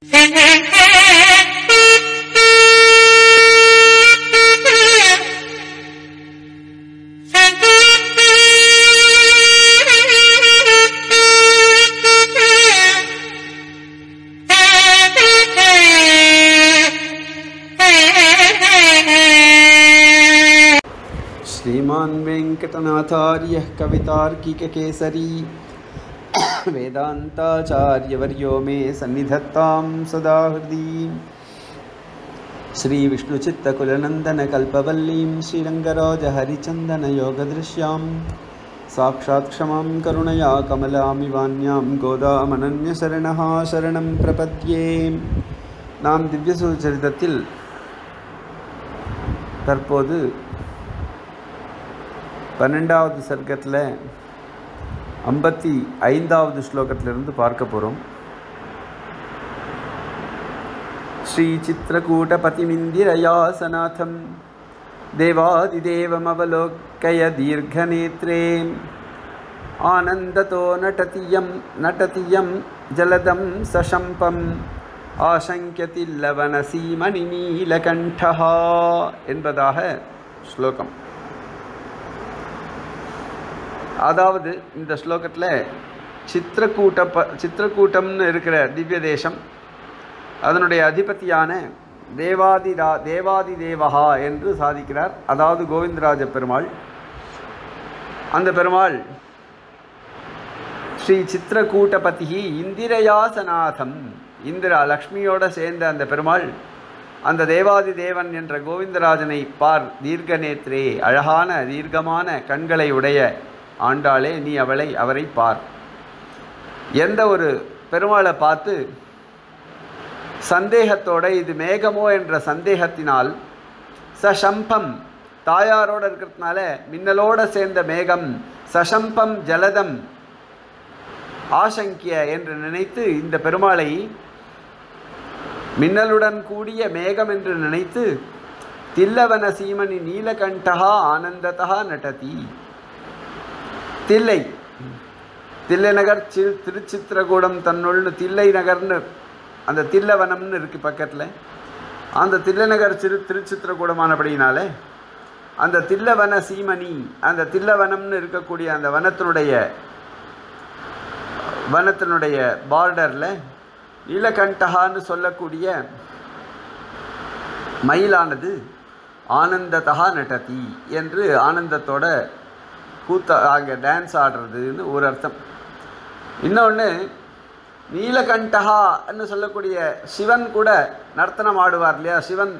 श्रीमान् वेङ्कटनाथार्यः कवितार्किककेसरी वेदान्ताचार्यवर्यो मे सन्निधत्तां सदा हृदि श्रीविष्णुचित्तकुलनन्दनकल्पवल्लीं श्रीरङ्गराजहरिचन्दनयोगदृश्यां साक्षात् क्षमां करुणया कमलामिवान्यां गोदामनन्यशरणः शरणं प्रपद्ये நாம் திவ்யசூச்சரிதத்தில் தற்போது பன்னெண்டாவது சர்க்கத்தில் ஐம்பத்தி ஐந்தாவது ஸ்லோகத்திலிருந்து பார்க்க போகிறோம் ஸ்ரீ சித்திரகூட்டபதிமிந்திரயாசநாதம் தேவாதிதேவமவலோக்கய தீர்घनेत्रे ஆனந்ததோ நட்டதியம் நட்டதியம் ஜலதம் சசம்பம் ஆசங்கியதில்லவனசீமணிநீலகண்டா என்பதாக ஸ்லோகம் அதாவது இந்த ஸ்லோகத்தில் சித்திரக்கூட்ட ப சித்திரக்கூட்டம்னு இருக்கிற திவ்ய தேசம் அதனுடைய அதிபதியான தேவாதிரா தேவாதி தேவகா என்று சாதிக்கிறார் அதாவது கோவிந்தராஜ பெருமாள் அந்த பெருமாள் ஸ்ரீ சித்திரக்கூட்டபதி இந்திரயாசநாதம் இந்திரா லக்ஷ்மியோட சேர்ந்த அந்த பெருமாள் அந்த தேவாதி தேவன் என்ற கோவிந்தராஜனை பார் தீர்க்கநேத்ரே அழகான தீர்க்கமான கண்களை உடைய ஆண்டாளே நீ அவளை அவரை பார் எந்த ஒரு பெருமாளை பார்த்து சந்தேகத்தோட இது மேகமோ என்ற சந்தேகத்தினால் சசம்பம் தாயாரோட இருக்கிறதுனால மின்னலோட சேர்ந்த மேகம் சசம்பம் ஜலதம் ஆசங்கிய என்று நினைத்து இந்த பெருமாளை மின்னலுடன் கூடிய மேகம் என்று நினைத்து தில்லவன சீமணி நீலகண்டகா ஆனந்ததா நட்டதி தில்லை தில்லை நகர் சி திருச்சித்திரகூடம் தன்னுள்னு தில்லை நகர்னு அந்த தில்லவனம்னு இருக்கு பக்கத்தில் அந்த தில்லை நகர் சிறு திருச்சித்திரகூடமானபடினாலே அந்த தில்லவன சீமணி அந்த தில்லவனம்னு இருக்கக்கூடிய அந்த வனத்தினுடைய வனத்தினுடைய பார்டரில் நீலகண்டகான்னு சொல்லக்கூடிய மயிலானது ஆனந்ததா நட்டதி என்று ஆனந்தத்தோட கூத்த அங்கே டான்ஸ் ஆடுறதுன்னு ஒரு அர்த்தம் இன்னொன்று நீலகண்டகான்னு சொல்லக்கூடிய சிவன் கூட நர்த்தனம் ஆடுவார் இல்லையா சிவன்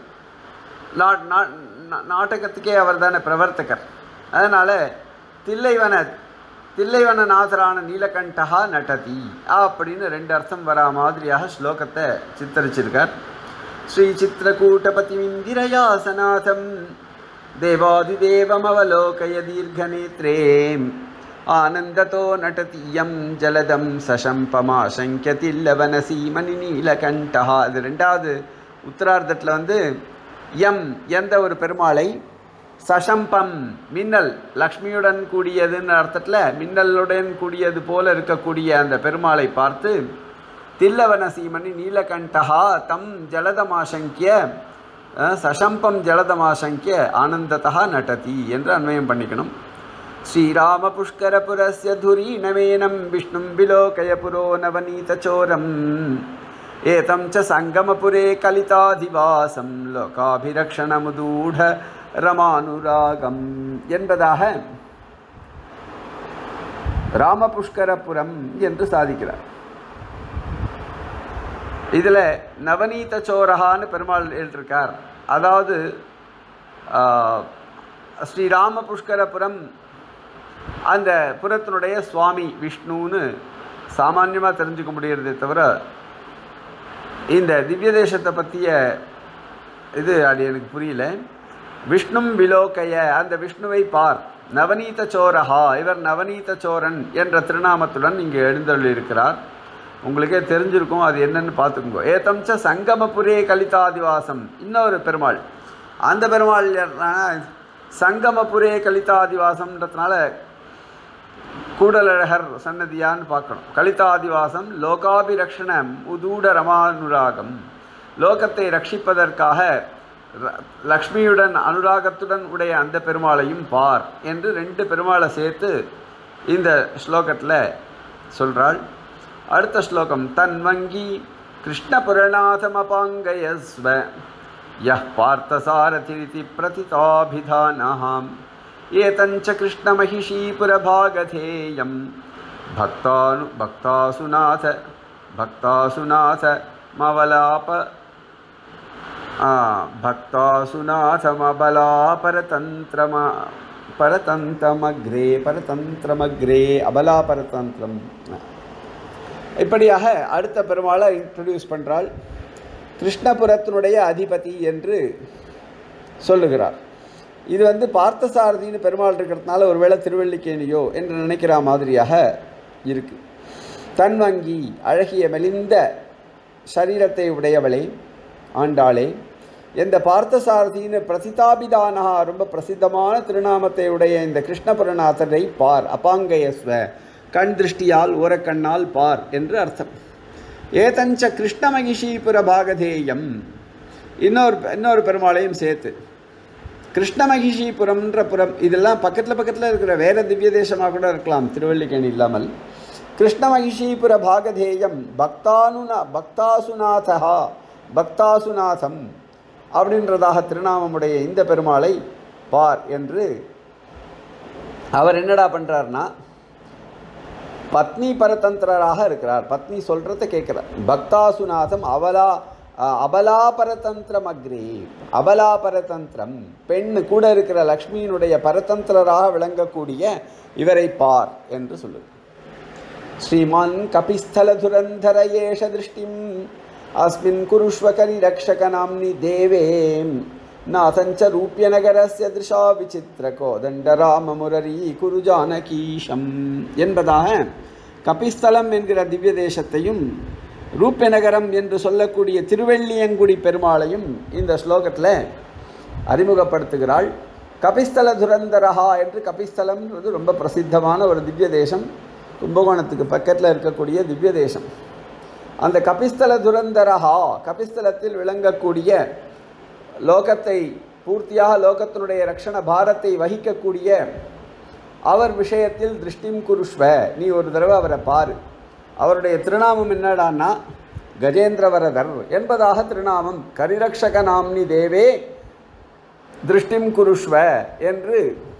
நாடகத்துக்கே அவர் தானே பிரவர்த்தகர் அதனால் தில்லைவன தில்லைவனநாதரான நீலகண்டகா நட்டதி அப்படின்னு ரெண்டு அர்த்தம் வரா மாதிரியாக ஸ்லோகத்தை சித்தரிச்சிருக்கார் ஸ்ரீ சித்திரகூட்டபதி இந்திரயாசநாதம் தேவாதிதேவமவலோகய தீர்घनेत्रे ஆனந்ததோ நட்டதியம் ஜலதம் சசம்பமாசங்கியதில்லவனசீமணி நீலகண்டா அது ரெண்டாவது உத்தரார்த்தத்தில் வந்து எம் எந்த ஒரு பெருமாளை சசம்பம் மின்னல் லக்ஷ்மியுடன் கூடியதுன்னு அர்த்தத்தில் மின்னலுடன் கூடியது போல இருக்கக்கூடிய அந்த பெருமாளை பார்த்து தில்லவன சீமணி நீலகண்டகா தம் ஜலதமாசங்கிய சசம்பம் ஜலதமாசங்கிய ஆனந்ததா நட்டதி என்று அன்வயம் பண்ணிக்கணும் ஸ்ரீராம புஷ்கரபுரஸ்ய துரீணமேனம் விஷ்ணும் விலோகய புரோ நவநீதச்சோரம் ஏதம் ச சங்கமபுரே கலிதாதிவாசம் லோகாபிரக்ஷணமுதூட ரமானுராகம் என்பதாக ராமபுஷ்கரபுரம் என்று சாதிக்கிறார் இதில் நவநீத சோரகான்னு பெருமாள் எழுதியிருக்கார் அதாவது ஸ்ரீராம புஷ்கரபுரம் அந்த புறத்தினுடைய சுவாமி விஷ்ணுன்னு சாமான்யமாக தெரிஞ்சுக்க முடியறதே தவிர இந்த திவ்ய தேசத்தை பற்றிய இது அது எனக்கு புரியல விஷ்ணும் விலோகைய அந்த விஷ்ணுவை பார் நவநீத சோரஹா இவர் நவநீத சோரன் என்ற திருநாமத்துடன் இங்கே எழுந்தள்ளியிருக்கிறார் உங்களுக்கே தெரிஞ்சிருக்கும் அது என்னன்னு பார்த்துக்கோங்க ஏதம்ச சங்கமபுரே கலிதாதிவாசம் இன்னொரு பெருமாள் அந்த பெருமாள் யாருன்னா, சங்கமபுரே கலிதாதிவாசம்ன்றதுனால கூடலழகர் சன்னதியான்னு பார்க்கணும் கலிதாதிவாசம் லோகாபிரக்ஷணம் உதூட ரமானுராகம் லோகத்தை ரட்சிப்பதற்காக ர- லக்ஷ்மியுடன் அனுராகத்துடன் உடைய அந்த பெருமாளையும் பார் என்று ரெண்டு பெருமாளை சேர்த்து இந்த ஸ்லோகத்தில் சொல்கிறாள் அடுத்த ஸ்லோகம் தன்வங்கி கிருஷ்ணபுரணாதமபாங்கயஸ்வ யः பார்த்தசாரதிரிதி பிரதிதாபிதானஹாம் ஏதஞ்ச கிருஷ்ணமகிஷீபுரபாகதேயம் பக்தானு பக்தாசுநாத பக்தாசுநாத மவலாப ஆ, பக்தாசுநாதமபலாபரதந்திரம பரதந்தமக்ரே பரதந்திரமக்ரே அபலாபரதந்திரம் இப்படியாக அடுத்த பெருமாளை இன்ட்ரடியூஸ் பண்ணுறாள் கிருஷ்ணபுரத்தினுடைய அதிபதி என்று சொல்லுகிறார் இது வந்து பார்த்தசாரதின்னு பெருமாள் இருக்கிறதுனால ஒருவேளை திருவள்ளிக்கேணியோ என்று நினைக்கிற மாதிரியாக இருக்கு தன்வங்கி அழகிய மெலிந்த சரீரத்தை உடையவளே ஆண்டாளே எந்த பார்த்தசாரதின்னு பிரசிதாபிதானகா ரொம்ப பிரசித்தமான திருநாமத்தை உடைய இந்த கிருஷ்ணபுரநாதரை பார் அபாங்கயஸ்வ கண் திருஷ்டியால் ஓரக்கண்ணால் பார் என்று அர்த்தம் ஏதஞ்ச கிருஷ்ணமகிஷீபுர பாகதேயம் இன்னொரு இன்னொரு பெருமாளையும் சேர்த்து கிருஷ்ணமகிஷிபுரம்ன்ற புறம் இதெல்லாம் பக்கத்தில் பக்கத்தில் இருக்கிற வேற திவ்ய தேசமாக கூட இருக்கலாம் திருவள்ளிக்கேணி இல்லாமல் கிருஷ்ணமகிஷீபுர பாகதேயம் பக்தானுனா பக்தாசுநாதா பக்தாசுநாதம் அப்படின்றதாக திருநாமமுடைய இந்த பெருமாளை பார் என்று அவர் என்னடா பண்ணுறாருனா பத்னி பரதந்திரராக இருக்கிறார் பத்னி சொல்கிறத கேட்குறார் பக்தாசுநாதம் அவலா அஹ், அபலாபரதந்திரம் அக்ரே அபலாபரதந்திரம் பெண் கூட இருக்கிற லக்ஷ்மியினுடைய பரதந்திரராக விளங்கக்கூடிய இவரை பார் என்று சொல்லுது ஸ்ரீமான் கபிஸ்தலதுரந்தர ஏஷ திருஷ்டிம் அஸ்மின் குருஷ்வ கரிரக்ஷகநாம்னி தேவே நாசஞ்ச ரூப்யநகரஸ்ய திருஷா விசித்திர கோதண்டராம முரரி குரு ஜானகீஷம் என்பதாக கபிஸ்தலம் என்கிற திவ்ய தேசத்தையும் ரூப்யநகரம் என்று சொல்லக்கூடிய திருவெள்ளியங்குடி பெருமாளையும் இந்த ஸ்லோகத்தில் அறிமுகப்படுத்துகிறாள் கபிஸ்தல துரந்தரஹா என்று கபிஸ்தலம்ன்றது ரொம்ப பிரசித்தமான ஒரு திவ்ய தேசம் கும்பகோணத்துக்கு பக்கத்தில் இருக்கக்கூடிய திவ்ய தேசம் அந்த கபிஸ்தல துரந்தரஹா கபிஸ்தலத்தில் விளங்கக்கூடிய லோகத்தை பூர்த்தியாக லோகத்தினுடைய ரக்ஷண பாரத்தை வகிக்கக்கூடிய அவர் விஷயத்தில் திருஷ்டிம் குருஷ்வ நீ ஒரு தடவை அவரை பாரு அவருடைய திருநாமம் என்னடான்னா கஜேந்திரவரதர் என்பதாக திருநாமம் கரிரக்ஷக நாம்னி தேவே திருஷ்டிம் குருஷ்வ என்று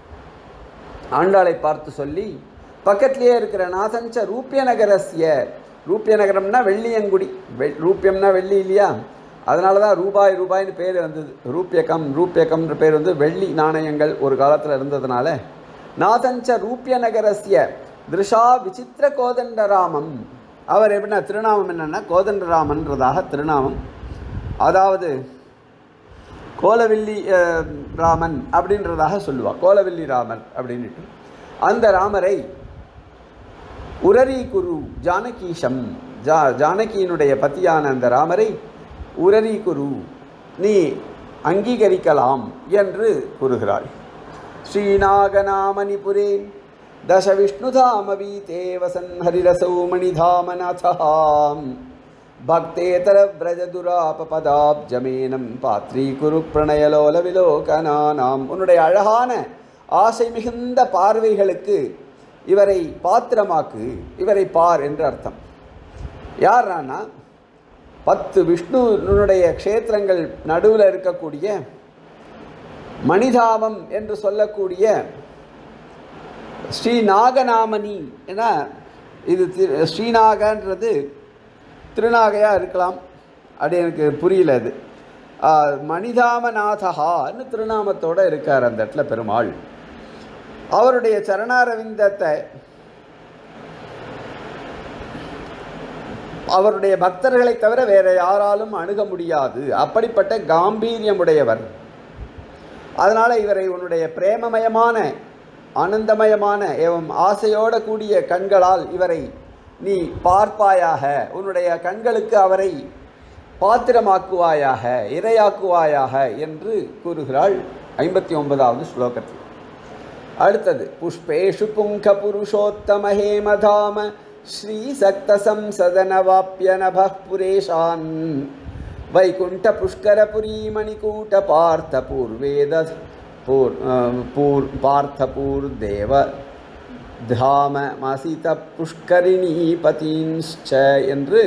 ஆண்டாளை பார்த்து சொல்லி பக்கத்திலேயே இருக்கிற நாசஞ்ச ரூபிய நகரஸ்ய ரூபிய நகரம்னா வெள்ளியங்குடி வெ ரூபியம்னா வெள்ளி இல்லையா அதனால தான் ரூபாய் ரூபாய்னு பேர் வந்தது ரூபியகம் ரூபியகம்ன்ற பேர் வந்து வெள்ளி நாணயங்கள் ஒரு காலத்தில் இருந்ததுனால நாசஞ்ச ரூபிய நகரஸ்ய திருஷா விசித்திர கோதண்டராமம் அவர் எப்படின்னா திருநாமம் என்னன்னா கோதண்டராமன்றதாக திருநாமம் அதாவது கோலவில்லி அஹ், ராமன் அப்படின்றதாக சொல்லுவா கோலவில்லி ராமன் அப்படின்னுட்டு அந்த ராமரை உரரி குரு ஜானகீஷம் ஜா ஜானகியினுடைய பத்தியான அந்த ராமரை உரரி குரு நீ அங்கீகரிக்கலாம் என்று கூறுகிறாள் ஸ்ரீநாகநாமணிபுரே தச விஷ்ணுதாமவீதே வசன் ஹரிரசௌ மணிதாமநாதாம் பக்தேதர விரஜதுராபபதாப்ஜமேனம் பாத்ரீகுரு பிரணயலோல விலோகனானாம் உன்னுடைய அழகான ஆசை மிகுந்த பார்வைகளுக்கு இவரை பாத்திரமாக்கு இவரை பார் என்று அர்த்தம் யாரானா பத்து விஷ்ணுனுடைய க்ஷேத்திரங்கள் நடுவில் இருக்கக்கூடிய மணிதாமம் என்று சொல்லக்கூடிய ஸ்ரீ நாகநாமணி ஏன்னா இது திரு ஸ்ரீநாகன்றது திருநாகையாக இருக்கலாம் அது எனக்கு புரியல அது ஆ, மணிதாமநாதகான்னு திருநாமத்தோடு இருக்கார் அந்த இடத்துல பெருமாள் அவருடைய சரணாரவிந்தத்தை அவருடைய பக்தர்களை தவிர வேற யாராலும் அணுக முடியாது அப்படிப்பட்ட காம்பீரியமுடையவர் அதனால் இவரை உன்னுடைய பிரேமமயமான ஆனந்தமயமான ஏவம் ஆசையோட கூடிய கண்களால் இவரை நீ பார்ப்பாயாக உன்னுடைய கண்களுக்கு அவரை பாத்திரமாக்குவாயாக இரையாக்குவாயாக என்று கூறுகிறாள் ஐம்பத்தி ஒன்பதாவது ஸ்லோகத்தில் அடுத்தது புஷ்பேஷு புங்க புருஷோத்தம ஹேமதாம ஸ்ரீ சக்த சம்சதனவாப்பிய நப புரேஷான் வைகுண்ட புஷ்கரபுரி மணிகூட்ட பார்த்த பூர்வேத பூர் பூர் பார்த்த பூர் தேவ தாம மசித புஷ்கரிணி பதீன்ச்ச என்று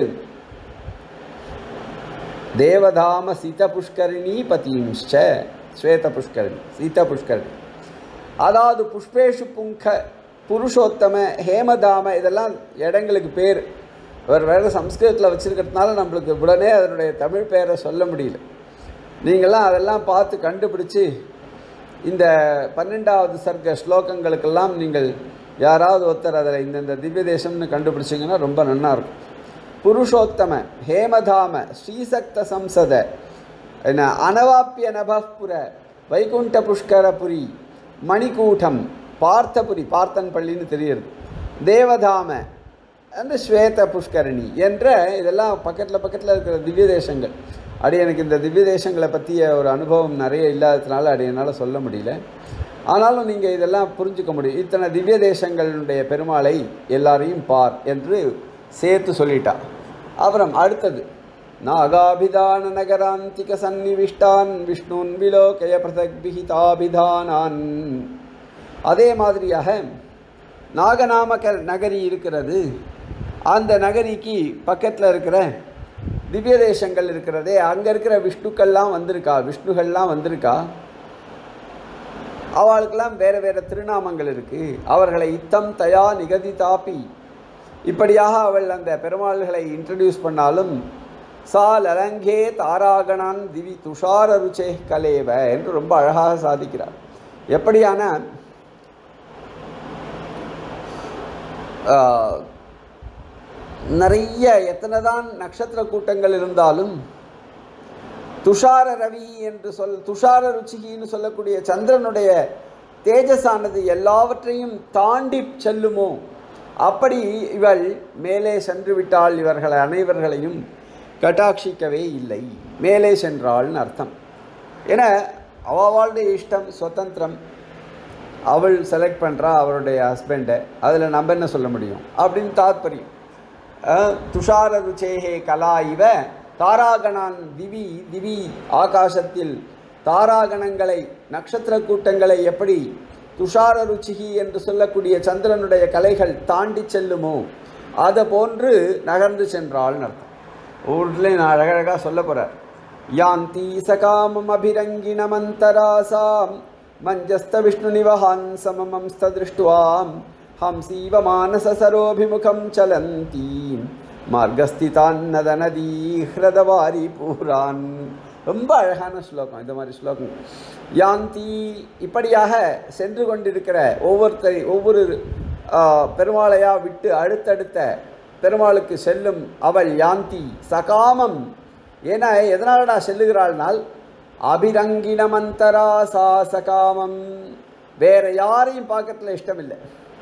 தேவதாம சீத புஷ்கரிணி பதீன்ச்ச ஸ்வேத புஷ்கரிணி சீத புஷ்கரிணி அதாவது புஷ்பேஷு புங்க புருஷோத்தம ஹேமதாம இதெல்லாம் இடங்களுக்கு பேர் ஒரு வேறு சம்ஸ்கிருதத்தில் வச்சுருக்கிறதுனால நம்மளுக்கு உடனே அதனுடைய தமிழ் பெயரை சொல்ல முடியல நீங்களாம் அதெல்லாம் பார்த்து கண்டுபிடிச்சு இந்த பன்னெண்டாவது சர்க்க ஸ்லோகங்களுக்கெல்லாம் நீங்கள் யாராவது ஒருத்தர் அதில் இந்தந்த திவ்ய தேசம்னு கண்டுபிடிச்சிங்கன்னா ரொம்ப நன்னா இருக்கும் புருஷோத்தம ஹேமதாம ஸ்ரீசக்த சம்சத என்ன அனவாப்பிய நபப்புர வைகுண்ட புஷ்கரபுரி மணிக்கூட்டம் பார்த்தபுரி பார்த்தன் பள்ளின்னு தெரியுது தேவதாம அந்த ஸ்வேத புஷ்கரணி என்ற இதெல்லாம் பக்கத்தில் பக்கத்தில் இருக்கிற திவ்ய தேசங்கள் அடி எனக்கு இந்த திவ்ய தேசங்களை பற்றிய ஒரு அனுபவம் நிறைய இல்லாததுனால அடி என்னால் சொல்ல முடியல ஆனாலும் நீங்கள் இதெல்லாம் புரிஞ்சுக்க முடியும் இத்தனை திவ்ய தேசங்களுடைய பெருமாளை எல்லாரையும் பார் என்று சேர்த்து சொல்லிட்டா அப்புறம் அடுத்தது நாகாபிதான நகராந்திக சந்நிவிஷ்டான் விஷ்ணுன் விலோகய பிரதக் விஹிதாபிதானான் அதே மாதிரியாக நாகநாமக நகரி இருக்கிறது அந்த நகரிக்கு பக்கத்தில் இருக்கிற திவ்ய தேசங்கள் இருக்கிறதே அங்கே இருக்கிற விஷ்ணுக்கள்லாம் வந்திருக்கா விஷ்ணுகள்லாம் வந்திருக்கா அவளுக்கெல்லாம் வேறு வேறு திருநாமங்கள் இருக்குது அவர்களை இத்தம் தயா நிகதி தாப்பி இப்படியாக அவள் அந்த பெருமாள்களை இன்ட்ரடியூஸ் பண்ணாலும் சா லலங்கே தாராகணான் திவி துஷார ருச்சே கலேவ என்று ரொம்ப அழகாக சாதிக்கிறார் எப்படியான ஆஹ், நிறைய எத்தனை தான் நட்சத்திர கூட்டங்கள் இருந்தாலும் துஷார ரவி என்று சொல் துஷார ருச்சிகின்னு சொல்லக்கூடிய சந்திரனுடைய தேஜஸானது எல்லாவற்றையும் தாண்டி செல்லுமோ அப்படி இவள் மேலே சென்று விட்டால் இவர்கள் அனைவர்களையும் கட்டாட்சிக்கவே இல்லை மேலே சென்றாள்னு அர்த்தம் ஏன்னா அவளுடைய இஷ்டம் சுதந்திரம் அவள் செலக்ட் பண்ணுறா அவருடைய ஹஸ்பண்டை அதில் நம்ம என்ன சொல்ல முடியும் அப்படின்னு தாத்பரியம் அஹ், துஷார ருச்சேகே கலா இவ தாராகணான் திவி திவி ஆகாசத்தில் தாராகணங்களை நட்சத்திர கூட்டங்களை எப்படி துஷார ருச்சிகி என்று சொல்லக்கூடிய சந்திரனுடைய கலைகள் தாண்டி செல்லுமோ அதை போன்று நகர்ந்து சென்றாள்னு அர்த்தம் ஊர்லேயும் நான் அழகழகாக சொல்ல போகிறார் யாந்தி சகாமம் அபிரங்கிணமந்தராசாம் மஞ்சஸ்த விஷ்ணு நிவஹான் சமமம் ஸ்திருஷ்டுவாம் ஹம்சீவ மானச சரோபிமுகம் சலந்தி மார்கஸ்திதான் நத நதி ஹிரதவாரி பூரான் ரொம்ப அழகான ஸ்லோகம் இந்த மாதிரி ஸ்லோகம் யாந்தி இப்படியாக சென்று கொண்டிருக்கிற ஒவ்வொருத்தரை ஒவ்வொரு ஆ, பெருமாளையா விட்டு அடுத்தடுத்த பெருமாளுக்கு செல்லும் அவள் யாந்தி சகாமம் ஏன்னா எதனாலடா செல்லுகிறாள்னால் அபிரங்கிணமந்தரா சா சகாமம் வேற யாரையும் பார்க்கறதுல இஷ்டம் இல்லை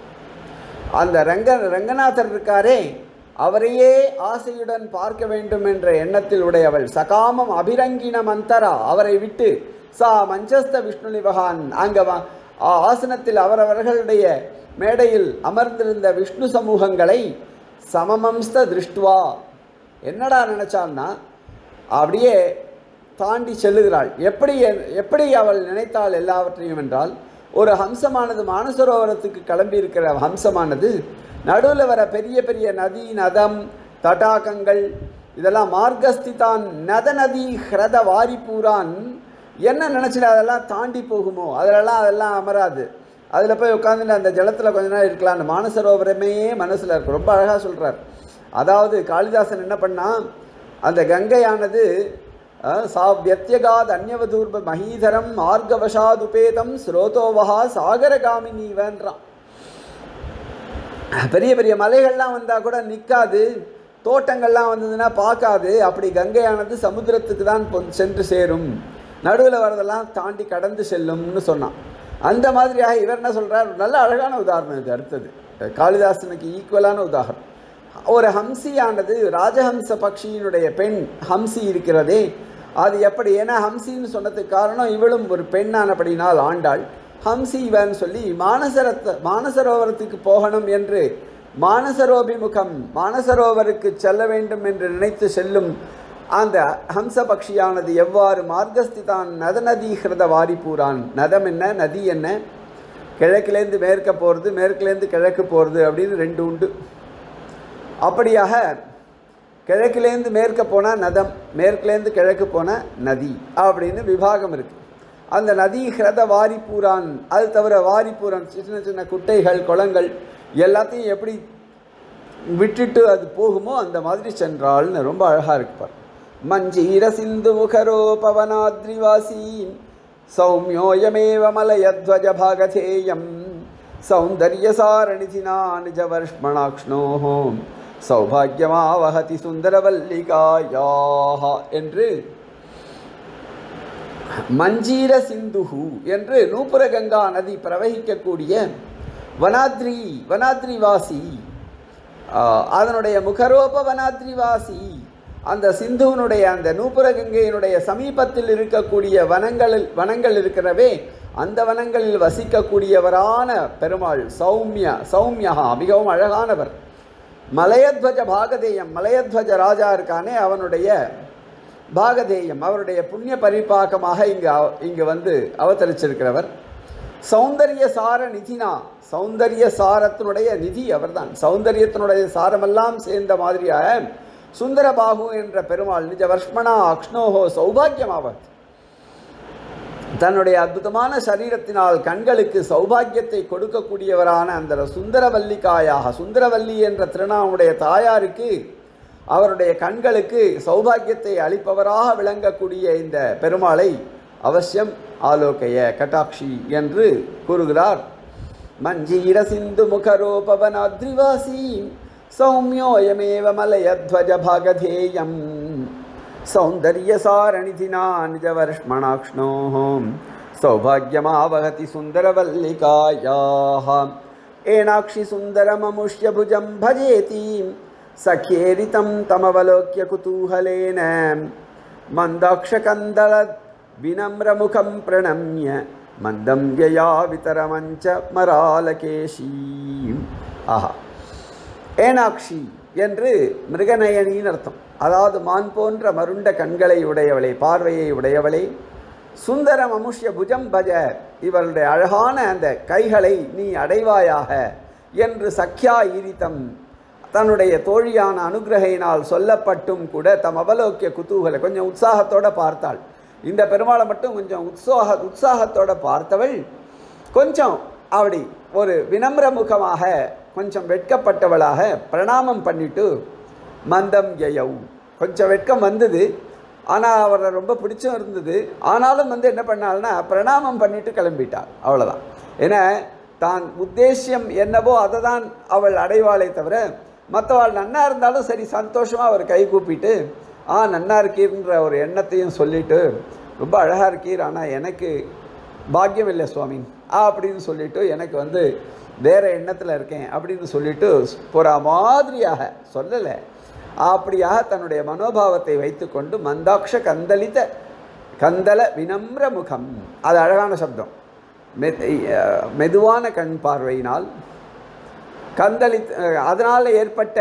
அந்த ரங்க ரங்கநாதர் இருக்காரே அவரையே ஆசையுடன் பார்க்க வேண்டும் என்ற எண்ணத்தில் உடையவள் சகாமம் அபிரங்கின மந்தரா அவரை விட்டு சா மஞ்சஸ்த விஷ்ணு நிவகான் அங்க வ- ஆ- ஆசனத்தில் அவரவர்களுடைய மேடையில் அமர்ந்திருந்த விஷ்ணு சமூகங்களை சமமம்ஸ்த திருஷ்டுவா என்னடா நினைச்சான்னா அப்படியே தாண்டி செல்லுகிறாள் எப்படி எப்படி அவள் நினைத்தாள் எல்லாவற்றையும் என்றால் ஒரு ஹம்சமானது மானசரோவரத்துக்கு கிளம்பி இருக்கிற ஹம்சமானது நடுவில் வர பெரிய பெரிய நதி நதம் தடாகங்கள் இதெல்லாம் மார்கஸ்திதான் நத நதி ஹிரத வாரிப்பூரான் என்ன நினச்சிட்டு அதெல்லாம் தாண்டி போகுமோ அதிலெல்லாம் அதெல்லாம் அமராது அதில் போய் உட்காந்துட்டு அந்த ஜலத்தில் கொஞ்ச நேரம் இருக்கலாம் அந்த மானசரோவரமே மனசில் இருக்கும் ரொம்ப அழகாக சொல்கிறார் அதாவது காளிதாசன் என்ன பண்ணா அந்த கங்கையானது அஹ், சா வியத்தியகாத் அந்யவதூர்ப மகீதரம் மார்கவசாதுபேதம் ஸ்ரோதோவஹா சாகரகாமினீவன்றான் பெரிய பெரிய மலைகள்லாம் வந்தால் கூட நிற்காது தோட்டங்கள்லாம் வந்ததுன்னா பார்க்காது அப்படி கங்கையானது சமுத்திரத்துக்கு தான் பொ- சென்று சேரும் நடுவில் வரதெல்லாம் தாண்டி கடந்து செல்லும்னு சொன்னான் அந்த மாதிரியாக இவர் என்ன சொல்றார் நல்ல அழகான உதாரணம் இது அடுத்தது காளிதாசனுக்கு ஈக்குவலான உதாரணம் ஒரு ஹம்சியானது ராஜஹம்ச பக்ஷியினுடைய பெண் ஹம்சி இருக்கிறதே அது எப்படி ஏன்னா ஹம்சின்னு சொன்னதுக்கு காரணம் இவளும் ஒரு பெண்ணானபடினால் ஆண்டாள் ஹம்சீவன் சொல்லி மானசரத்த மானசரோவரத்துக்கு போகணும் என்று மானசரோபிமுகம் மானசரோவருக்கு செல்ல வேண்டும் என்று நினைத்து செல்லும் அந்த ஹம்ச பக்ஷியானது எவ்வாறு மார்கஸ்திதான் நதநதி ஹிருத வாரிப்பூரான் நதம் என்ன நதி என்ன கிழக்கிலேருந்து மேற்க போகிறது மேற்குலேருந்து கிழக்கு போகிறது அப்படின்னு ரெண்டு உண்டு அப்படியாக கிழக்கிலேருந்து மேற்க போனால் நதம் மேற்குலேருந்து கிழக்கு போனால் நதி அப்படின்னு விபாகம் இருக்குது அந்த நதி ஹிரத வாரிப்பூரான் அது தவிர வாரிப்பூரான் சின்ன சின்ன குட்டைகள் குளங்கள் எல்லாத்தையும் எப்படி விட்டுட்டு அது போகுமோ அந்த மாதிரி சென்றாள்னு ரொம்ப அழகாக இருக்குப்பார் மஞ்சீர சிந்து முகரோ பவனாத்ரிவாசி சௌமியோயமேவ மலயத்வஜ பாகதேயம் சௌந்தர்யசாரணிதினா நிஜவர்ஷ்மணாக்ஷ்ணோ சௌபாகியமாவகதி சுந்தரவல்லிகாயாக என்று மஞ்சீர சிந்துஹு என்று நூப்புர கங்கா நதி பிரவகிக்கக்கூடிய வனாத்ரி வனாத்ரிவாசி ஆஹ், அதனுடைய முகரோப வனாத்ரிவாசி அந்த சிந்துவனுடைய அந்த நூப்புர கங்கையினுடைய சமீபத்தில் இருக்கக்கூடிய வனங்களில் வனங்கள் இருக்கிறவே அந்த வனங்களில் வசிக்கக்கூடியவரான பெருமாள் சௌமிய சௌமியா மிகவும் அழகானவர் மலையத்வஜ பாகதேயம் மலையத்வஜ ராஜா இருக்கானே அவனுடைய பாகதேயம் அவருடைய புண்ணிய பரிபாக்கமாக இங்கு அவ- இங்கு வந்து அவதரிச்சிருக்கிறவர் சௌந்தரிய சார நிதினா சௌந்தரிய சாரத்தினுடைய நிதி அவர்தான் சௌந்தரியத்தினுடைய சாரமெல்லாம் சேர்ந்த மாதிரியாக சுந்தரபாகு என்ற பெருமாள் நிஜ வர்ஷ்மணா அக்ஷ்ணோஹோ சௌபாகியமாவர் தன்னுடைய அற்புதமான சரீரத்தினால் கண்களுக்கு சௌபாகியத்தை கொடுக்கக்கூடியவரான அந்த சுந்தரவல்லிக்காயாக சுந்தரவல்லி என்ற திருநாவுடைய தாயாருக்கு அவருடைய கண்களுக்கு சௌபாகியத்தை அளிப்பவராக விளங்கக்கூடிய இந்த பெருமாளை அவசியம் ஆலோக்கைய கட்டாட்சி என்று கூறுகிறார் மஞ்சீர சிந்து முகரோபவனாத்ரிவாசி சௌமியோயமேவ மலயத்வஜ பாகதேயம் सौन्दर्यसारणिधिना निजवर्ष्मणाक्ष्णोः सौभाग्यमावहति सुन्दरवल्लिकायाः एणाक्षि सुन्दरममुष्य भुजं भजेति सख्येरितं तमवलोक्य कुतूहलेन मन्दाक्षकन्दल विनम्रमुखं प्रणम्य मन्दं व्यया वितरमञ्च मरालकेशी आहा ஏனாக்ஷி என்று மிருகநயனின்னு அர்த்தம் அதாவது மான் போன்ற மருண்ட கண்களை உடையவளே பார்வையை உடையவளே சுந்தரம் அமுஷ்ய புஜம் பஜ இவளுடைய அழகான அந்த கைகளை நீ அடைவாயாக என்று சக்யா ஈரித்தம் தன்னுடைய தோழியான அனுகிரகையினால் சொல்லப்பட்டும் கூட தம் அவலோக்கிய குதூகலை கொஞ்சம் உற்சாகத்தோட பார்த்தாள் இந்த பெருமாளை மட்டும் கொஞ்சம் உற்சாக உற்சாகத்தோட பார்த்தவள் கொஞ்சம் அப்படி ஒரு வினம்ர முகமாக கொஞ்சம் வெட்கப்பட்டவளாக பிரணாமம் பண்ணிட்டு மந்தம் யயௌ கொஞ்சம் வெட்கம் வந்தது ஆனால் அவரை ரொம்ப பிடிச்சும் இருந்தது ஆனாலும் வந்து என்ன பண்ணாள்னா பிரணாமம் பண்ணிட்டு கிளம்பிட்டாள் அவ்வளோதான் ஏன்னா தான் உத்தேசியம் என்னவோ அதை தான் அவள் அடைவாளே தவிர மற்றவாள் நன்னா இருந்தாலும் சரி சந்தோஷமாக அவர் கை கூப்பிட்டு ஆ நன்னா இருக்கீர்ன்ற ஒரு எண்ணத்தையும் சொல்லிட்டு ரொம்ப அழகாக இருக்கீர் ஆனால் எனக்கு பாக்கியம் இல்லை சுவாமி ஆ அப்படின்னு சொல்லிட்டு எனக்கு வந்து வேற எண்ணத்தில் இருக்கேன் அப்படின்னு சொல்லிட்டு போகிற மாதிரியாக சொல்லலை அப்படியாக தன்னுடைய மனோபாவத்தை வைத்துக்கொண்டு மந்தாக்ஷ கந்தலித கந்தல வினம்ர முகம் அது அழகான சப்தம் மெத் அஹ் மெதுவான கண் பார்வையினால் கந்தளி அதனால் ஏற்பட்ட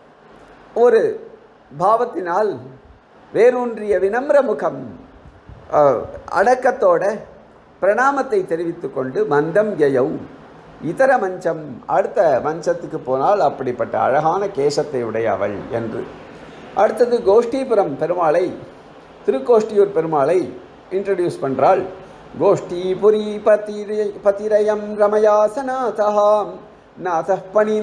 ஒரு பாவத்தினால் வேரூன்றிய வினம்ர முகம் அஹ், அடக்கத்தோட பிரணாமத்தை தெரிவித்து கொண்டு மந்தம் யயௌ இதர மஞ்சம் அடுத்த மஞ்சத்துக்கு போனால் அப்படிப்பட்ட அழகான கேசத்தை உடைய அவள் என்று அடுத்தது கோஷ்டிபுரம் பெருமாளை திருக்கோஷ்டியூர் பெருமாளை இன்ட்ரடியூஸ் பண்ணுறாள் கோஷ்டீபுரி பதிரை பதிரயம் ரமயாசநாதஹாம் நாதः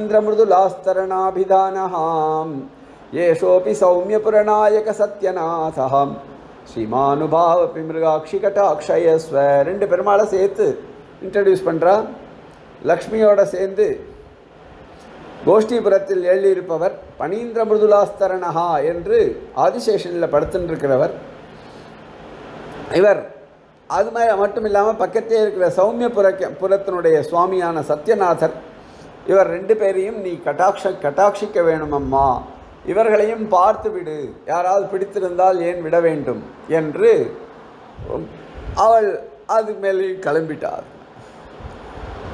பணீந்திரமிருதுலாஸ்தரணாபிதானஹாம் ஏஷோபி சௌமியபுரநாயக சத்யநாதஹாம் ஸ்ரீமானுபாவபி மிருகாட்சி கட்டாட்சயஸ்வ ரெண்டு பெருமாளை சேர்த்து இன்ட்ரடியூஸ் பண்ணுறா லக்ஷ்மியோட சேர்ந்து கோஷ்டிபுரத்தில் எழுதியிருப்பவர் பனீந்திர மிருதுலாஸ்தரணஹா என்று ஆதிசேஷனில் படுத்துருக்கிறவர் இவர் அது மாதிரி மட்டும் இல்லாமல் பக்கத்தே இருக்கிற சௌமியபுர புரத்தினுடைய சுவாமியான சத்யநாதர் இவர் ரெண்டு பேரையும் நீ கட்டாட்ச கட்டாட்சிக்க வேணும் அம்மா இவர்களையும் பார்த்து விடு யாராவது பிடித்திருந்தால் ஏன் விட வேண்டும் என்று அவள் அது மேலே கிளம்பிட்டார்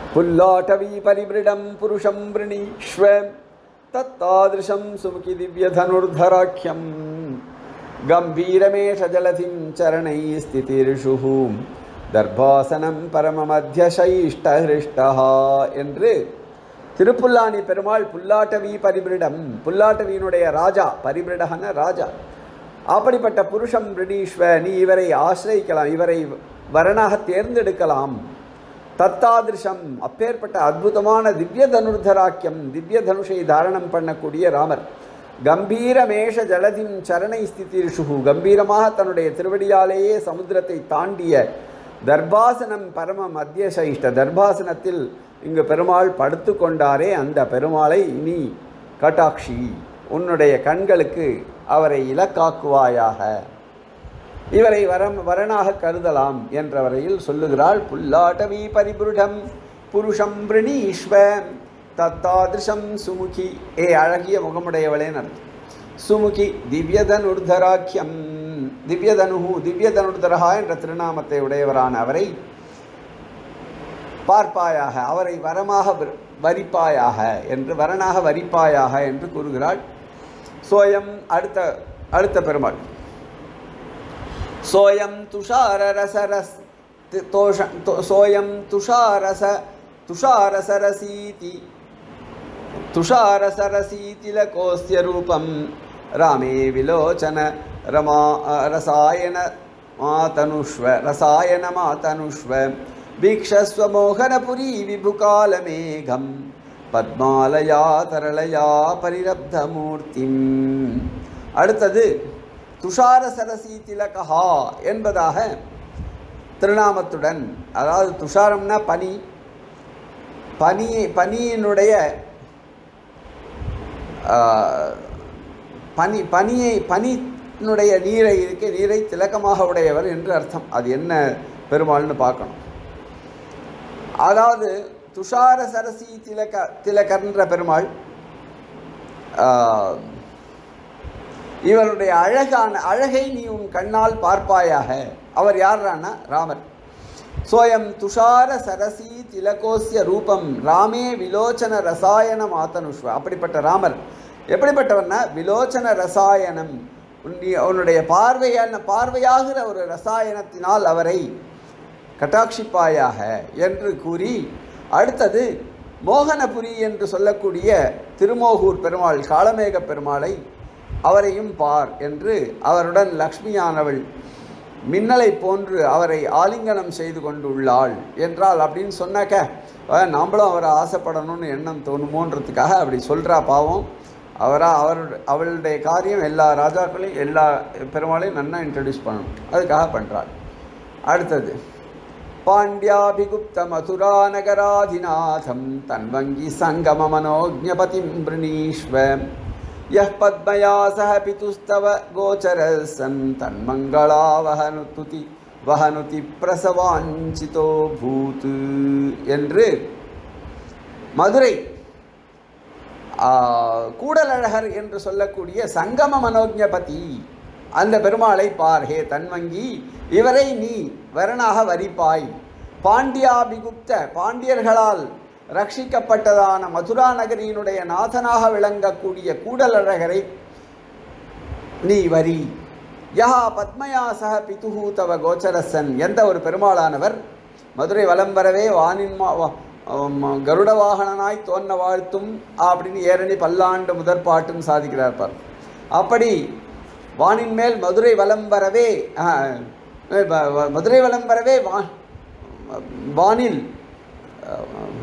புல்லாட்டவி பரிபிருடம் புருஷம் விரணீஸ்வ தத்தாதிருஷம் சுமுகி திவ்யதனுர்தராக்கியம் கம்பீரமேஷ ஜலதிம் சரணை ஸ்திதிர்ஷு தர்பாசனம் பரமமத்தியசைஷ்டஹிருஷ்டா என்று திருப்புல்லானி பெருமாள் புல்லாட்டவி பரிபிரிடம் புல்லாட்டவியினுடைய ராஜா பரிபிரிடகன ராஜா அப்படிப்பட்ட புருஷம் ரிணீஸ்வ நீ இவரை ஆசிரியிக்கலாம் இவரை வரனாக தேர்ந்தெடுக்கலாம் தத்தாதிருஷம் அப்பேற்பட்ட அற்புதமான திவ்ய தனுர்தராக்கியம் திவ்ய தனுஷை தாரணம் பண்ணக்கூடிய ராமர் கம்பீரமேஷ ஜலதின் சரணை ஸ்திதிர்ஷு கம்பீரமாக தன்னுடைய திருவடியாலேயே சமுத்திரத்தை தாண்டிய தர்பாசனம் பரம மத்திய சைஷ்ட தர்பாசனத்தில் இங்கு பெருமாள் படுத்து கொண்டாரே அந்த பெருமாளை நீ கட்டாட்சி உன்னுடைய கண்களுக்கு அவரை இலக்காக்குவாயாக இவரை வரம் வரனாக கருதலாம் என்ற வரையில் சொல்லுகிறாள் புல்லாட்டவி பரிபுருடம் புருஷம் பிரணீஸ்வ தத்தாதிருஷம் சுமுகி ஏ அழகிய முகமுடையவளே நடத்தும் சுமுகி திவ்யதனுர்தராக்கியம் திவ்யதனு திவ்யதனுர்தரா என்ற திருநாமத்தை உடையவரான அவரை பார்ப்பாயாக அவரை வரமாக வ- வரிப்பாயாக என்று வரனாக வரிப்பாயாக என்று கூறுகிறாள் சோயம் அடுத்த அடுத்த பெருமாள் சோயம் துஷாரரசரஸ் தி- தோஷ தோ- சோயம் துஷாரச துஷாரசரசீதி तुषारसरसीतिलकोऽस्य रूपं रामे विलोचन रमा रसायन मातनुष्व रसायनमातनुष्व वीक्षस्व मोहनपुरी विभुकालमेघं பத்மாலயா தரளயா பரிரப்தமூர்த்திம் அடுத்தது துஷார சரசி திலகா என்பதாக திருநாமத்துடன் அதாவது துஷாரம்னா பனி பனி பனியினுடைய ஆஹ், பனி பனியை பனியினுடைய நீரை இருக்க நீரை திலக்கமாக உடையவர் என்று அர்த்தம் அது என்ன பெருமாள்னு பார்க்கணும் அதாவது துஷார சரசி திலக திலகர்ன்ற பெருமாள் ஆஹ், இவருடைய அழகான அழகை நீ உன் கண்ணால் பார்ப்பாயாக அவர் யார்ரானா ராமர் சோயம் துஷார சரசி திலகோஸ்ய ரூபம் ராமே விலோச்சன ரசாயன மாத்தனுஷ்வ அப்படிப்பட்ட ராமர் எப்படிப்பட்டவர்னா விலோச்சன ரசாயனம் உன்னுடைய- உன்னுடைய பார்வையான பார்வையாகிற ஒரு ரசாயனத்தினால் அவரை கட்டாட்சிப்பாயாக என்று கூறி அடுத்தது மோகனபுரி என்று சொல்லக்கூடிய திருமோகூர் பெருமாள் காளமேக பெருமாளை அவரையும் பார் என்று அவருடன் லக்ஷ்மியானவள் மின்னலை போன்று அவரை ஆலிங்கனம் செய்து கொண்டுள்ளாள் என்றால் அப்படின்னு சொன்னாக்க அஹ், நாமளும் அவரை ஆசைப்படணும்னு எண்ணம் தோணுமோன்றதுக்காக அப்படி சொல்கிறா பாவம் அவரா அவர் அவளுடைய காரியம் எல்லா ராஜாக்களையும் எல்லா பெருமாளையும் நன்னா இன்ட்ரடியூஸ் பண்ணணும் அதுக்காக பண்ணுறாள் அடுத்தது பாண்டியாபிகுப்த மதுரா நகராதிநாதம் தன்வங்கி சங்கம மனோஜபதிம் பிரணீஸ்வ யः பத்மயா சக பிதுஸ்தவ கோச்சரசன் தன்மங்களா வஹனுத்துதி வஹனுதி பிரசவாஞ்சிதோ பூத் என்று மதுரை ஆ, கூடலழகர் என்று சொல்லக்கூடிய சங்கம மனோஜபதி அந்த பெருமாளை பார் ஹே தன்வங்கி இவரை நீ வரனாக வரிப்பாய் பாண்டியாபிகுப்த பாண்டியர்களால் ரட்சிக்கப்பட்டதான மதுரா நகரியினுடைய நாதனாக விளங்கக்கூடிய கூடலழகரை நீ வரி யா பத்மயா சக பிதுஹு தவ கோச்சரசன் எந்த ஒரு பெருமாளானவர் மதுரை வலம் வரவே வானின் மா வா- ஆம், கருட வாகனனாய் தோன்ன வாழ்த்தும் அப்படின்னு ஏரணி பல்லாண்டு முதற் பாட்டும் சாதிக்கிறார் பார் அப்படி வானின் மேல் மதுரை வலம் வரவே ஆ, வ- வ- மதுரை வலம் வரவே வா வானில் ஆ,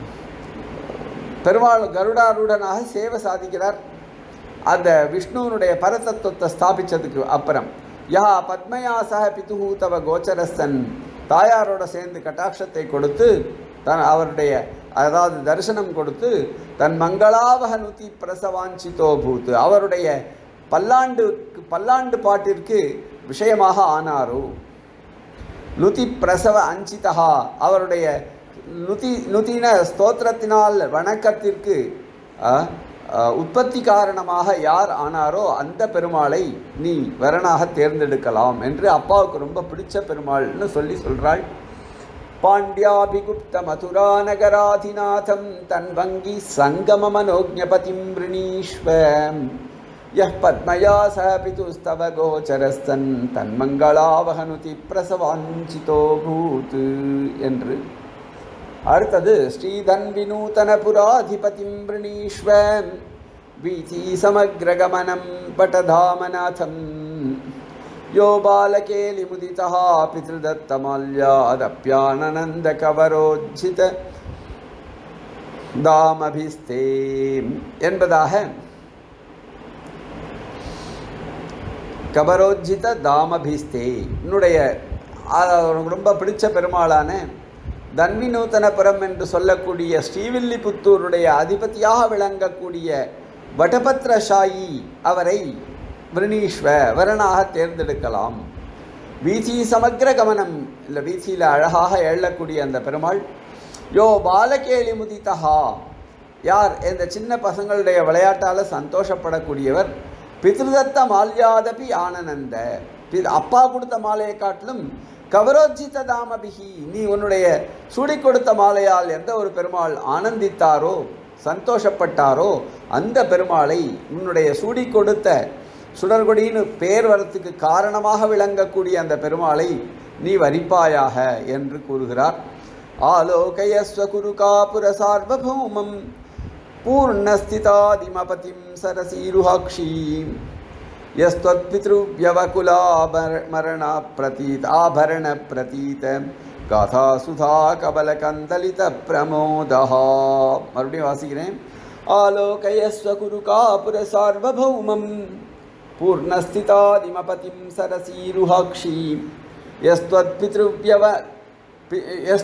பெருமாள் கருடாரூடனாக சேவை சாதிக்கிறார் அந்த விஷ்ணுவனுடைய பரதத்துவத்தை ஸ்தாபிச்சதுக்கு அப்புறம் யா பத்மயா சக பிதுஹு தவ கோச்சரசன் தாயாரோட சேர்ந்து கட்டாட்சத்தை கொடுத்து தன் அவருடைய அதாவது தரிசனம் கொடுத்து தன் மங்களாவக நுதி பிரசவாஞ்சிதோ பூத் அவருடைய பல்லாண்டு பல்லாண்டு பாட்டிற்கு விஷயமாக ஆனாரோ நுதி பிரசவ அஞ்சிதா அவருடைய நுதி நுதின ஸ்தோத்திரத்தினால் வணக்கத்திற்கு அ, அ, உற்பத்தி காரணமாக யார் ஆனாரோ அந்த பெருமாளை நீ வரனாக தேர்ந்தெடுக்கலாம் என்று அப்பாவுக்கு ரொம்ப பிடிச்ச பெருமாள்னு சொல்லி சொல்கிறாள் पाण्ड्याभिगुप्तमथुरानगराधिनाथं तन्वङ्गि सङ्गममनोज्ञपतिं वृणीष्व यः पद्मया सह पितुस्तव गोचरस्तन् தன்மங்களாவகனுதி பிரசவாஞ்சிதோபூத் என்று அடுத்தது ஸ்ரீதன் வினூதன புராதிபதிம் விரணீஸ்வ வீதி சமக்ரகமனம் பட்டதாமநாதம் யோ பாலகேலிமுதிதः பிதृदत्तमाल्यादप्याननन्दकवरोज्झित தாமபிஸ்தே என்பதாக கபரோஜித தாமபிஸ்தே என்னுடைய அவனுக்கு ரொம்ப பிடிச்ச பெருமாளான தன்விநூத்தனபுரம் என்று சொல்லக்கூடிய ஸ்ரீவில்லிபுத்தூருடைய அதிபதியாக விளங்கக்கூடிய வடபத்ரஷாயி அவரை விரணீஸ்வ வரனாக தேர்ந்தெடுக்கலாம் வீதி சமக்ர கமனம் இல்லை வீதியில் அழகாக எழக்கூடிய அந்த பெருமாள் யோ பாலகேலி முதிதஹா யார் இந்த சின்ன பசங்களுடைய விளையாட்டால் சந்தோஷப்படக்கூடியவர் பித்ருதத்த மால்யாதபி ஆனனந்த பி- அப்பா கொடுத்த மாலையை காட்டிலும் கவரோஜித தாமபிகி நீ உன்னுடைய சூடி கொடுத்த மாலையால் எந்த ஒரு பெருமாள் ஆனந்தித்தாரோ சந்தோஷப்பட்டாரோ அந்த பெருமாளை உன்னுடைய சூடி கொடுத்த சுடர்கொடின்னு பேர் வரத்துக்கு காரணமாக விளங்கக்கூடிய அந்த பெருமாளை நீ வரிப்பாயாக என்று கூறுகிறார் ஆலோகயஸ்வ குருகாபுர சார்வபௌமம் பூர்ணஸ்திதாதிமபதிம் சரசீருஹாக்ஷீம் यस्त्वत्पितृव्यवकुलाभरण प्रतीत आभरण प्रतीत गाथा सुधा कबलकन्दलित प्रमोदः மறுபடியும் வாசிக்கிறேன் ஆலோகயஸ்வ குருகாபுர சார்வபௌமம் பூர்ணஸ்திதாதிமபதிம் சரசீருஹாக்ஷீம் यस्त्वत्पितृव्यव पि-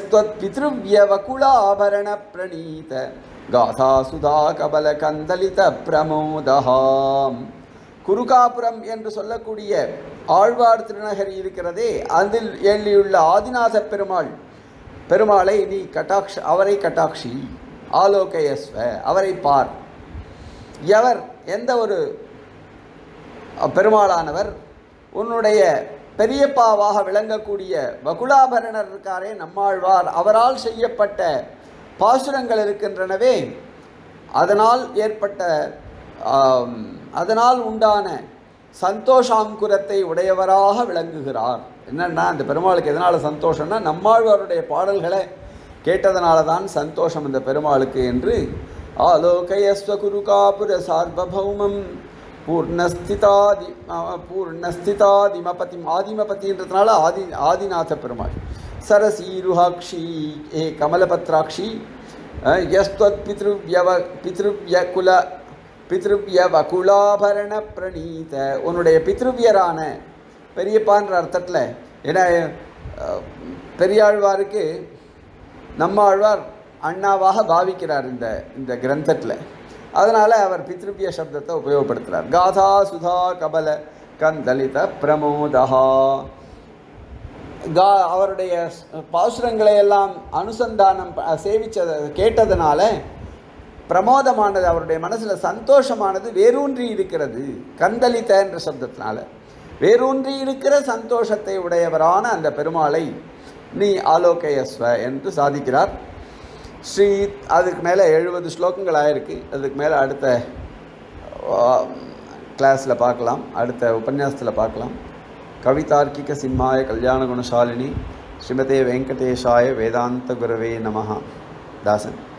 यस्त्वत्पितृव्यवकुलाभरणप्रणीत गाथा सुधा कबलकन्दलित प्रमोदहाम् குருகாபுரம் என்று சொல்லக்கூடிய ஆழ்வார் திருநகரி இருக்கிறதே அதில் எழுதியுள்ள ஆதிநாத பெருமாள் பெருமாளை நீ கட்டாக்ஷ அவரை கட்டாட்சி ஆலோகயஸ்வ அவரை பார் எவர் எந்த ஒரு பெருமாளானவர் உன்னுடைய பெரியப்பாவாக விளங்கக்கூடிய வகுலாபரணர் இருக்காரே நம்மாழ்வார் அவரால் செய்யப்பட்ட பாசுரங்கள் இருக்கின்றனவே அதனால் ஏற்பட்ட ஆம், அதனால் உண்டான சந்தோஷாங்குரத்தை உடையவராக விளங்குகிறார் என்னன்னா அந்த பெருமாளுக்கு எதனால் சந்தோஷம்னா நம்மாழ்வாருடைய பாடல்களை கேட்டதனால தான் சந்தோஷம் இந்த பெருமாளுக்கு என்று ஆலோகயஸ்வ குருகாபுர சார்வபௌமம் பூர்ணஸ்திதாதி அஹ், பூர்ணஸ்திதாதிமபதி ஆதிமபதின்றதுனால ஆதி ஆதிநாத பெருமாள் சரசீருஹாக்ஷி ஏ கமலபத்ராட்சி அஹ், யஸ்த்வத் பித்ருவ்யவ பித்ருவ்யகுல பித்ருவ்யவகுலாபரண பிரணீத உன்னுடைய பித்ருவியரான பெரியப்பான்ற அர்த்தத்தில் ஏன்னா அஹ், பெரியாழ்வாருக்கு நம்மாழ்வார் அண்ணாவாக பாவிக்கிறார் இந்த இந்த கிரந்தத்தில் அதனால் அவர் பித்ருபிய சப்தத்தை உபயோகப்படுத்துகிறார் காதா சுதா கபல கந்தலித பிரமோதஹா கா அவருடைய ஸ்- பாசுரங்களை எல்லாம் அனுசந்தானம் ப- சேவிச்சத கேட்டதனால பிரமோதமானது அவருடைய மனசில் சந்தோஷமானது வேரூன்றி இருக்கிறது கந்தலித்த என்ற சப்தத்தினால வேரூன்றி இருக்கிற சந்தோஷத்தை உடையவரான அந்த பெருமாளை நீ ஆலோகயஸ்வ என்று சாதிக்கிறார் ஸ்ரீ அதுக்கு மேலே எழுபது ஸ்லோகங்கள் ஆயிருக்கு அதுக்கு மேலே அடுத்த கிளாஸில் பார்க்கலாம் அடுத்த உபன்யாசத்தில் பார்க்கலாம் கவிதார்க்கிக சிம்மாய கல்யாண குணசாலினி ஸ்ரீமதே வெங்கடேஷாய வேதாந்த குரவே நமஹ தாசன்